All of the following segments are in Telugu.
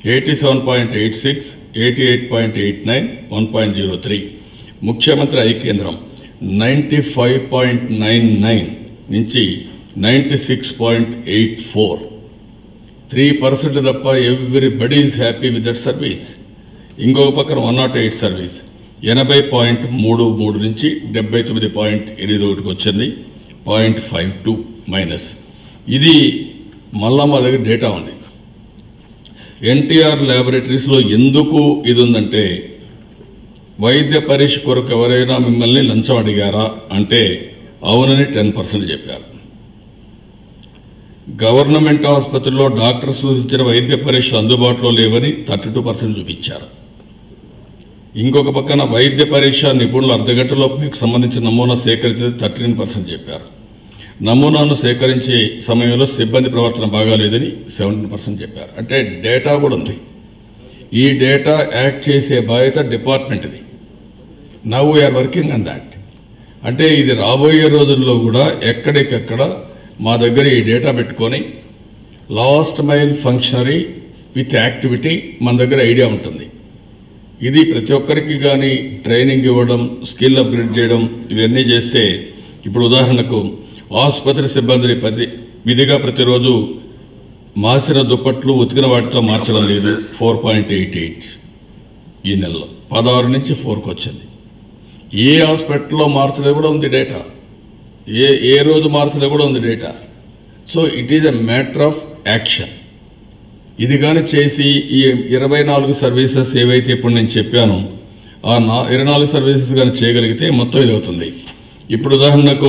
eighty seven point eight six eighty eight point eight nine one point zero three ముఖ్యమంత్రి ఐకేంద్రం ninety five point nine nine నుంచి ninety six point eight four three percent తప్ప everybody is happy with that service ఇంకొక పక్కన వన్ నాట్ ఎయిట్ సర్వీస్ ఎనభై పాయింట్ మూడు మూడు నుంచి డెబ్బై తొమ్మిది పాయింట్ ఎనిమిది ఒకటికి వచ్చింది పాయింట్ ఫైవ్ టూ మైనస్ ఇది మళ్ళా మా దగ్గర డేటా ఉంది ఎన్టీఆర్ ల్యాబొరేటరీస్లో ఎందుకు ఇది ఉందంటే వైద్య పరీక్ష కొరకు ఎవరైనా మిమ్మల్ని లంచం అడిగారా అంటే అవునని టెన్ పర్సెంట్ చెప్పారు గవర్నమెంట్ ఆసుపత్రిలో డాక్టర్ సూచించిన వైద్య పరీక్షలు అందుబాటులో లేవని థర్టీ టూ పర్సెంట్ చూపించారు ఇంకొక పక్కన వైద్య పరీక్ష నిపుణులు అర్ధగంటలో మీకు సంబంధించిన నమూనా సేకరించేది థర్టీన్ పర్సెంట్ చెప్పారు నమూనాను సేకరించే సమయంలో సిబ్బంది ప్రవర్తన బాగాలేదని సెవెంటీన్ పర్సెంట్ చెప్పారు అంటే డేటా కూడా ఉంది ఈ డేటా యాక్ట్ చేసే బాధ్యత డిపార్ట్మెంట్ది now we are working on that అంటే ఇది రాబోయే రోజుల్లో కూడా ఎక్కడికక్కడ మా దగ్గర ఈ డేటా పెట్టుకొని last mile functionary with activity మన దగ్గర ఐడియా ఉంటుంది ఇది ప్రతి ఒక్కరికి కానీ ట్రైనింగ్ ఇవ్వడం స్కిల్ అప్గ్రేడ్ చేయడం ఇవన్నీ చేస్తే ఇప్పుడు ఉదాహరణకు ఆసుపత్రి సిబ్బందిని ప్రతి విధిగా ప్రతిరోజు మాసిన దుప్పట్లు ఉతికిన వాటితో మార్చడం లేదు ఫోర్ పాయింట్ ఎయిట్ ఎయిట్ ఈ నెలలో పదహారు నుంచి ఫోర్కి వచ్చింది ఏ హాస్పిటల్లో మార్చలేదు కూడా ఉంది డేటా ఏ ఏ రోజు మార్చలేదు కూడా ఉంది data so it is a matter of action ఇది కానీ చేసి ఈ ఇరవై నాలుగు సర్వీసెస్ ఏవైతే ఇప్పుడు నేను చెప్పానో ఆ నా ఇరవై నాలుగు సర్వీసెస్ కానీ చేయగలిగితే మొత్తం ఇది అవుతుంది ఇప్పుడు ఉదాహరణకు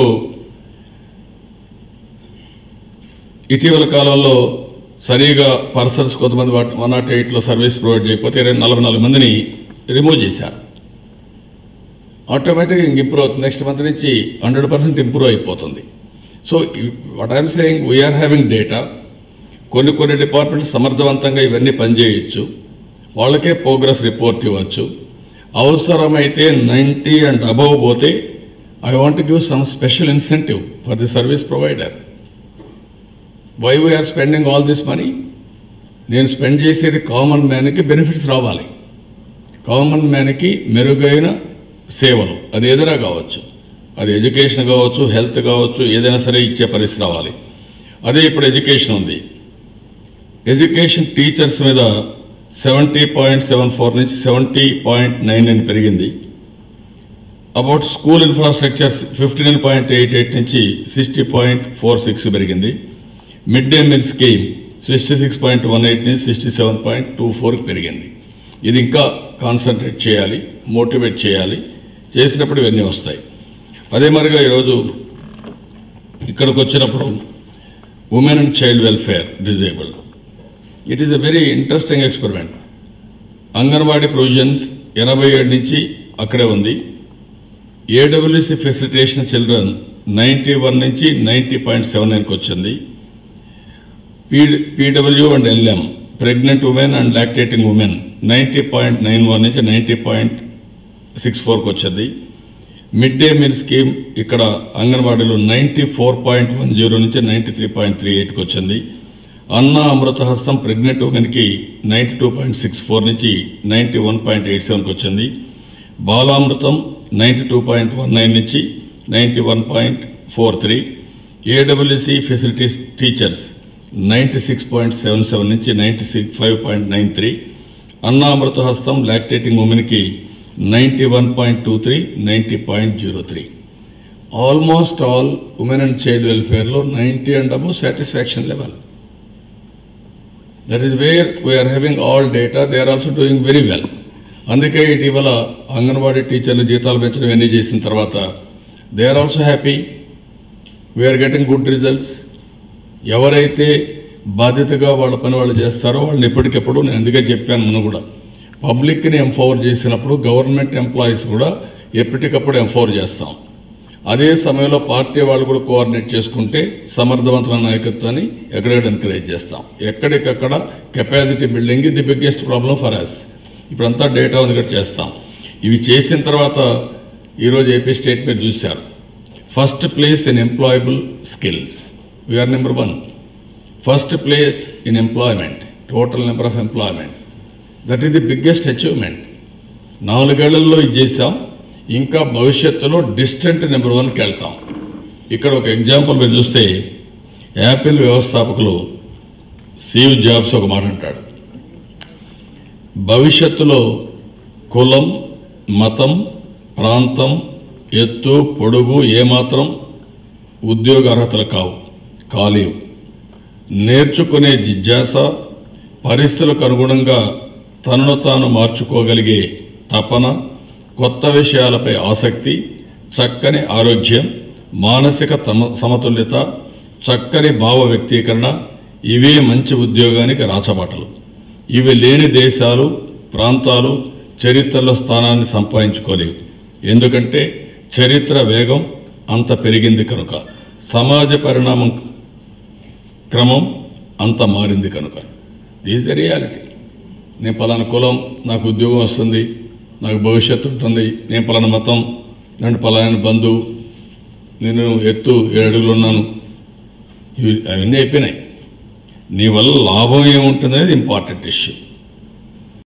ఇటీవల కాలంలో సరిగా పర్సన్స్ కొంతమంది వన్ నాట్ ఎయిట్లో సర్వీస్ ప్రొవైడ్ చేయకపోతే ఇరవై నలభై నాలుగు మందిని రిమూవ్ చేశారు ఆటోమేటిక్గా ఇంప్రూవ్ అవుతుంది నెక్స్ట్ మంత్ నుంచి హండ్రెడ్ పర్సెంట్ ఇంప్రూవ్ అయిపోతుంది so what I'm saying we are having data కొన్ని కొన్ని డిపార్ట్మెంట్ సమర్థవంతంగా ఇవన్నీ పనిచేయచ్చు వాళ్ళకే ప్రోగ్రెస్ రిపోర్ట్ ఇవ్వచ్చు అవసరమైతే నైంటీ అండ్ అబవ్ పోతే I want give some special incentive for the service provider why we are spending all this money నేను స్పెండ్ చేసేది కామన్ మ్యాన్కి బెనిఫిట్స్ రావాలి కామన్ మ్యాన్కి మెరుగైన సేవలు అది ఏదైనా కావచ్చు అది ఎడ్యుకేషన్ కావచ్చు హెల్త్ కావచ్చు ఏదైనా సరే ఇచ్చే పరిస్థితి రావాలి అదే ఇప్పుడు ఎడ్యుకేషన్ ఉంది ఎడ్యుకేషన్ టీచర్స్ మీద సెవెంటీ పాయింట్ సెవెన్ ఫోర్ నుంచి సెవెంటీ పాయింట్ నైన్ నైన్ పెరిగింది about school infrastructure fifty nine point eight eight నుంచి సిక్స్టీ పాయింట్ ఫోర్ సిక్స్ పెరిగింది mid day meal scheme sixty six point one eight నుంచి సిక్స్టీ సెవెన్ పాయింట్ టూ ఫోర్కి పెరిగింది ఇది ఇంకా కాన్సన్ట్రేట్ చేయాలి మోటివేట్ చేయాలి చేసినప్పుడు ఇవన్నీ వస్తాయి అదే మరిగా ఈరోజు ఇక్కడికి వచ్చినప్పుడు women and child welfare disabled it is a very interesting experiment anganwadi provisions ఎనభై ఏడు నుంచి అక్కడే ఉంది AWC facilitation children ninety one నుంచి నైంటీ పాయింట్ సెవెన్ నైన్కి వచ్చింది PW and LM pregnant women and lactating women ninety point nine one నుంచి నైంటీ పాయింట్ సిక్స్ ఫోర్కి వచ్చింది మిడ్ డే మీల్ స్కీమ్ ఇక్కడ అంగన్వాడీలో ninety four point one zero నుంచి నైంటీ త్రీ పాయింట్ త్రీ ఎయిట్కి వచ్చింది అన్న అమృత హస్తం ప్రెగ్నెంట్ ఉమెన్కి ninety two point six four నుంచి నైంటీ వన్ పాయింట్ ఎయిట్ సెవెన్కి వచ్చింది Balamrutham ninety two point one nine నుంచి ninety one point four three AWC facilities teachers ninety six point seven seven నుంచి ninety six five point nine three Annamrutha Hastham lactating ఉమెన్కి ninety one point two three ninety point zero three almost all women and child వెల్ఫేర్లో ninety and above satisfaction level that is wear we are having all data they are also doing very well అందుకే ఇటీవల అంగన్వాడీ టీచర్లు జీతాలు పెంచడం ఇవన్నీ చేసిన తర్వాత they are also happy we are getting good results ఎవరైతే బాధ్యతగా వాళ్ళ పని వాళ్ళు చేస్తారో వాళ్ళని ఎప్పటికెప్పుడు నేను అందుకే చెప్పాను మనం కూడా పబ్లిక్ని ఎంపవర్ చేసినప్పుడు గవర్నమెంట్ ఎంప్లాయీస్ కూడా ఎప్పటికప్పుడు ఎంపవర్ చేస్తాం అదే సమయంలో పార్టీ వాళ్ళు కూడా కోఆర్డినేట్ చేసుకుంటే సమర్థవంతమైన నాయకత్వాన్ని ఎక్కడెక్కడ ఎంకరేజ్ చేస్తాం ఎక్కడికక్కడ capacity building the biggest problem for us ఇప్పుడంతా డేటా ఉంది కూడా చేస్తాం ఇవి చేసిన తర్వాత ఈరోజు ఏపీ స్టేట్ మీరు చూశారు first place in employable skills we are number one first place in employment total number of employment that is the biggest achievement నాలుగేళ్లలో ఇది చేసాం ఇంకా భవిష్యత్తులో డిస్టెంట్ నెంబర్ వన్కి వెళ్తాం ఇక్కడ ఒక ఎగ్జాంపుల్ మీరు చూస్తే యాపిల్ వ్యవస్థాపకులు స్టీవ్ జాబ్స్ ఒక మాట అంటాడు భవిష్యత్తులో కులం మతం ప్రాంతం ఎత్తు పొడుగు ఏమాత్రం ఉద్యోగ అర్హతలు కావు కాలేవు నేర్చుకునే జిజ్ఞాస పరిస్థితులకు అనుగుణంగా తనను తాను మార్చుకోగలిగే తపన కొత్త విషయాలపై ఆసక్తి చక్కని ఆరోగ్యం మానసిక తమ సమతుల్యత చక్కని భావ వ్యక్తీకరణ ఇవే మంచి ఉద్యోగానికి రాచబాటలు ఇవి లేని దేశాలు ప్రాంతాలు చరిత్రలో స్థానాన్ని సంపాదించుకోలేవు ఎందుకంటే చరిత్ర వేగం అంత పెరిగింది కనుక సమాజ పరిణామం క్రమం అంత మారింది కనుక దీస్ ద రియాలిటీ నేను పలానా కులం నాకు ఉద్యోగం వస్తుంది నాకు భవిష్యత్తు ఉంటుంది నేను పలానా మతం నేను పలానా బంధువు నేను ఎత్తు ఏడు అడుగులు ఉన్నాను ఇవి అవన్నీ అయిపోయినాయి నీ వల్ల లాభం ఏముంటుంది అనేది ఇంపార్టెంట్ ఇష్యూ